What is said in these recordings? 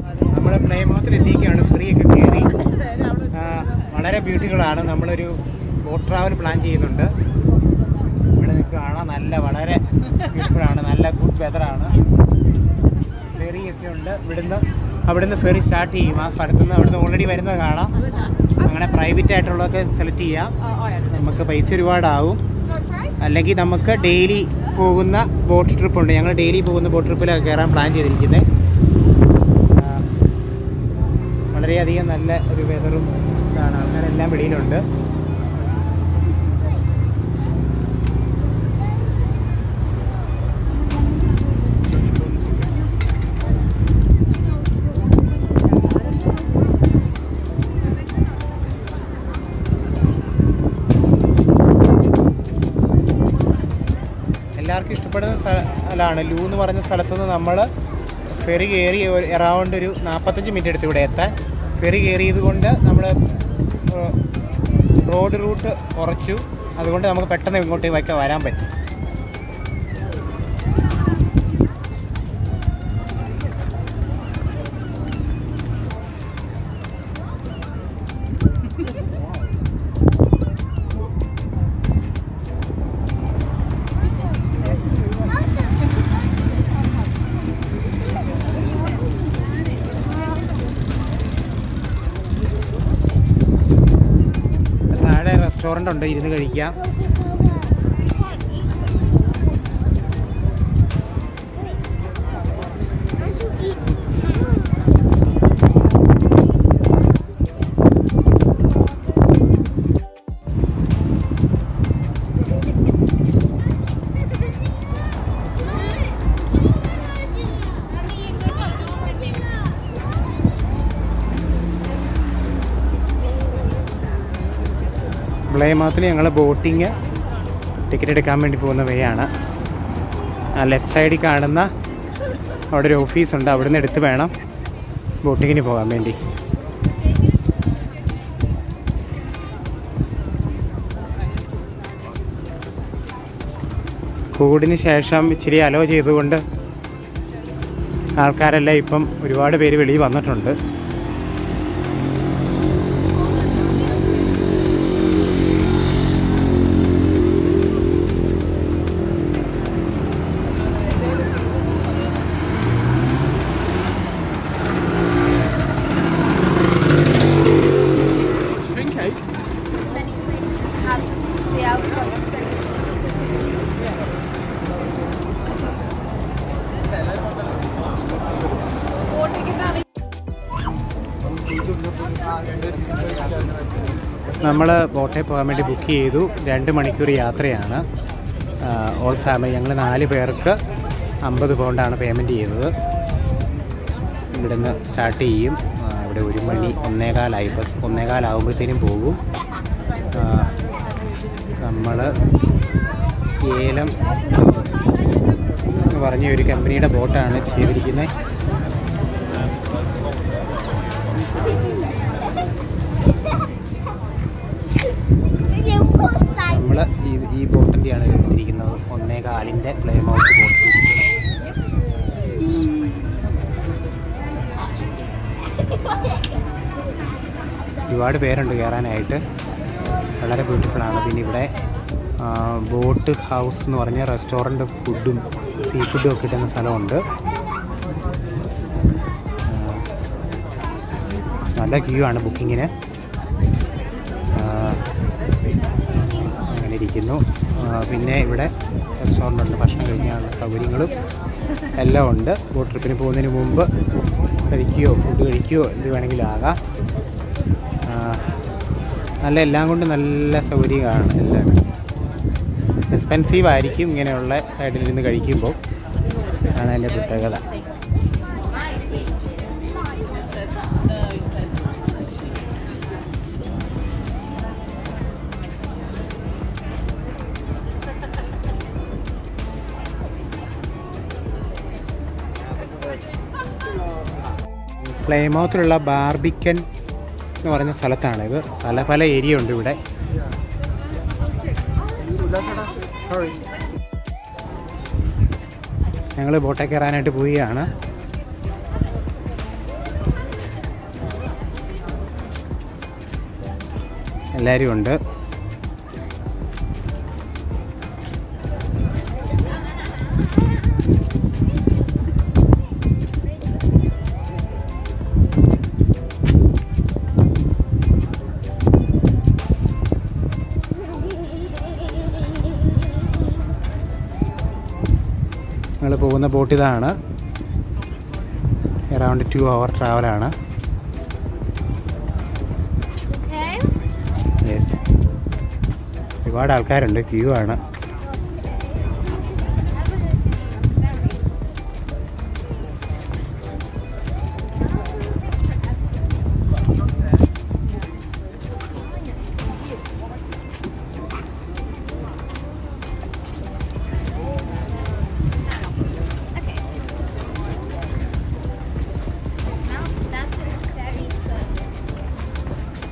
നമ്മൾ പ്ലേമൗത്തിൽ എത്തിക്കുകയാണ് ഫ്രീ ഒക്കെ കയറി ആ, വളരെ ബ്യൂട്ടിഫുള്ളാണ് നമ്മളൊരു ബോട്ട് ട്രാവൽ പ്ലാൻ ചെയ്യുന്നുണ്ട് ഇവിടെ നിങ്ങൾക്ക് കാണാം നല്ല വളരെ ബ്യൂട്ടിഫുള്ളാണ് നല്ല ഗുഡ് വെതറാണ് ഫെറി ഒക്കെ ഉണ്ട് ഇവിടുന്ന് അവിടുന്ന് ഫെറി സ്റ്റാർട്ട് ചെയ്യും ആ സ്ഥലത്ത് നിന്ന് അവിടുന്ന് ഓൾറെഡി വരുന്നത് കാണാം അങ്ങനെ പ്രൈവറ്റ് ആയിട്ടുള്ളതൊക്കെ സെലക്ട് ചെയ്യാം നമുക്ക് പൈസ ഒരുപാടാവും അല്ലെങ്കിൽ നമുക്ക് ഡെയിലി പോകുന്ന ബോട്ട് ട്രിപ്പ് ഉണ്ട് ഞങ്ങൾ ഡെയിലി പോകുന്ന ബോട്ട് ട്രിപ്പിലൊക്കെ കയറാൻ പ്ലാൻ ചെയ്തിരിക്കുന്നത് ആ, വളരെയധികം നല്ല ഒരു വെതറും ഇതാണ് ആൾക്കാരെല്ലാം വെളിയിലുണ്ട് എല്ലാവർക്കും ഇഷ്ടപ്പെടുന്ന സ്ഥലമാണ് ലൂ എന്ന് പറഞ്ഞ സ്ഥലത്ത് നിന്ന് നമ്മൾ ഫെറി കയറി എറൗണ്ട് ഒരു നാൽപ്പത്തഞ്ച് മിനിറ്റ് എടുത്ത് ഇവിടെ എത്താൻ ഫെറി കയറിയത് കൊണ്ട് നമ്മൾ റോഡ് റൂട്ട് കുറച്ചു അതുകൊണ്ട് നമുക്ക് പെട്ടെന്ന് ഇങ്ങോട്ടേക്ക് വരാൻ പറ്റും താഴെ റെസ്റ്റോറൻ്റ് ഉണ്ട് ഇരുന്ന് കഴിക്കാം ബ്ലേമാത്തിൽ ഞങ്ങൾ ബോട്ടിങ് ടിക്കറ്റ് എടുക്കാൻ വേണ്ടി പോകുന്ന വേ ആണ് ആ ലെഫ്റ്റ് സൈഡിൽ കാണുന്ന അവിടെ ഒരു ഓഫീസുണ്ട് അവിടെ നിന്ന് എടുത്ത് വേണം ബോട്ടിങ്ങിന് പോകാൻ വേണ്ടി കോവിഡിന് ശേഷം ഇച്ചിരി അലോ ചെയ്തുകൊണ്ട് ആൾക്കാരെല്ലാം ഇപ്പം ഒരുപാട് പേര് വെളിയിൽ വന്നിട്ടുണ്ട് Spring cake. the outside. നമ്മൾ ബോട്ടിൽ പോകാൻ വേണ്ടി ബുക്ക് ചെയ്തു രണ്ട് മണിക്കൂർ യാത്രയാണ് ഓൾ ഫാമിലി ഞങ്ങൾ നാല് പേർക്ക് അമ്പത് പൗണ്ടാണ് പേയ്മെൻറ്റ് ചെയ്തത് ഇവിടുന്ന് സ്റ്റാർട്ട് ചെയ്യും ആ, ഇവിടെ ഒരു മണി ഒന്നേകാലായി ഇപ്പോൾ ഒന്നേകാലാകുമ്പോഴത്തേനും പോകും നമ്മൾ ഏലം എന്ന് പറഞ്ഞ ഒരു കമ്പനിയുടെ ബോട്ടാണ് ചെയ്തിരിക്കുന്നത് നമ്മൾ ഈ ഈ ബോട്ടിൻ്റെയാണ് എടുത്തിരിക്കുന്നത് ഒന്നേ കാലിൻ്റെ പ്ലേമൗത്ത് ബോട്ട് ടൂറിസ്റ്റ് ഒരുപാട് പേരുണ്ട് കയറാനായിട്ട് വളരെ ബ്യൂട്ടിഫുള്ളാണ് പിന്നെ ഇവിടെ ആ, ബോട്ട് ഹൗസ് എന്ന് പറഞ്ഞ റെസ്റ്റോറൻറ്റ് ഫുഡും സീ ഫുഡും ഒക്കെ കിട്ടുന്ന സ്ഥലമുണ്ട് ആ, നല്ല ക്യൂ ആണ് ബുക്കിങ്ങിന് അങ്ങനെ ഇരിക്കുന്നു ആ, പിന്നെ ഇവിടെ റെസ്റ്റോറൻ്റ് ഉണ്ട് ഭക്ഷണം കഴിക്കാനുള്ള സൗകര്യങ്ങളും എല്ലാം ഉണ്ട് ബോട്ട് ട്രിപ്പിന് പോകുന്നതിന് മുമ്പ് കഴിക്കുകയോ ഫുഡ് കഴിക്കുകയോ എന്ത് വേണമെങ്കിലും ആകാം ആ, നല്ല എല്ലാം കൊണ്ടും നല്ല സൗകര്യമാണ് എല്ലാം എക്സ്പെൻസീവ് ആയിരിക്കും ഇങ്ങനെയുള്ള സൈഡിൽ നിന്ന് കഴിക്കുമ്പോൾ ആണ് അതിൻ്റെ പ്രത്യേകത പ്ലേമൗത്തിലുള്ള ബാർബിക്കൻ എന്ന് പറഞ്ഞ സ്ഥലത്താണിത് പല പല ഏരിയ ഉണ്ട് ഇവിടെ ഞങ്ങൾ ബോട്ടിൽ കയറാനായിട്ട് പോവുകയാണ് എല്ലാവരും ഉണ്ട് ഞങ്ങൾ പോകുന്ന ബോട്ട് ഇതാണ് അറൗണ്ട് ടു അവർ ട്രാവലാണ് Okay. യെസ് ഒരുപാട് ആൾക്കാരുണ്ട് ക്യൂ ആണ് Okay. Now that's a very slow.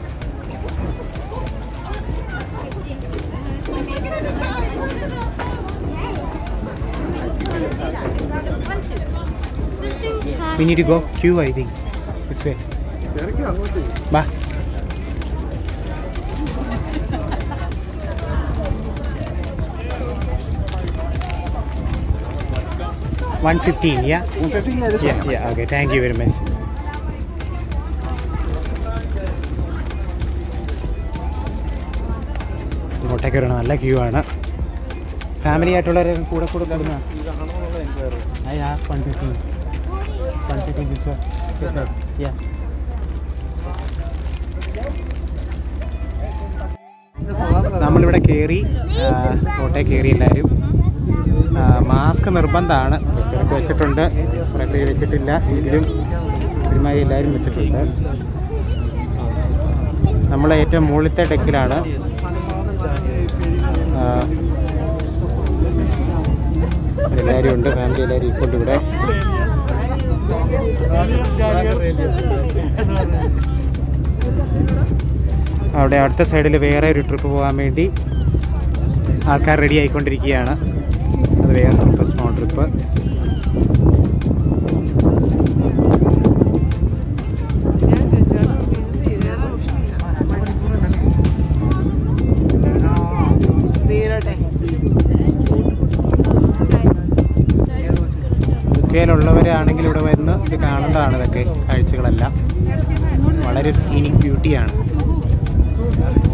Fishing time. We need to go queue, I think. This way. Bye. One fifteen, yeah. Yeah, yeah. Okay. Thank you very much. ഇങ്ങോട്ടേക്ക് വരണം നല്ല Q ആണ് family ആയിട്ടുള്ളവരെ കൂടെ കൂടെ കൂടുന്ന I asked 115. 115 this one. Yes, sir. Yeah. നമ്മളിവിടെ കയറി കോട്ടയെ കയറി എല്ലാവരും മാസ്ക് നിർബന്ധമാണ് ഇവരൊക്കെ വെച്ചിട്ടുണ്ട് കുറേ പേര് വെച്ചിട്ടില്ല ഇതിലും ഒരുമാതിരി എല്ലാവരും വെച്ചിട്ടുണ്ട് നമ്മൾ ഏറ്റവും മുകളിലത്തെ ഡെക്കിലാണ് എല്ലാവരും ഉണ്ട് ഫാമിലി എല്ലാവരും ഇപ്പോഴുണ്ട് ഇവിടെ അവിടെ അടുത്ത സൈഡിൽ വേറെ ഒരു ട്രിപ്പ് പോകാൻ വേണ്ടി ആൾക്കാർ റെഡി ആയിക്കൊണ്ടിരിക്കുകയാണ് അത് വേറെ ട്രിപ്പ് സ്മോൾ ട്രിപ്പ് യുകെയിലുള്ളവരാണെങ്കിൽ ഇവിടെ വന്ന് ഇത് കാണേണ്ടതാണ് ഇതൊക്കെ കാഴ്ചകളെല്ലാം വളരെ ഒരു സീനിക് ബ്യൂട്ടിയാണ്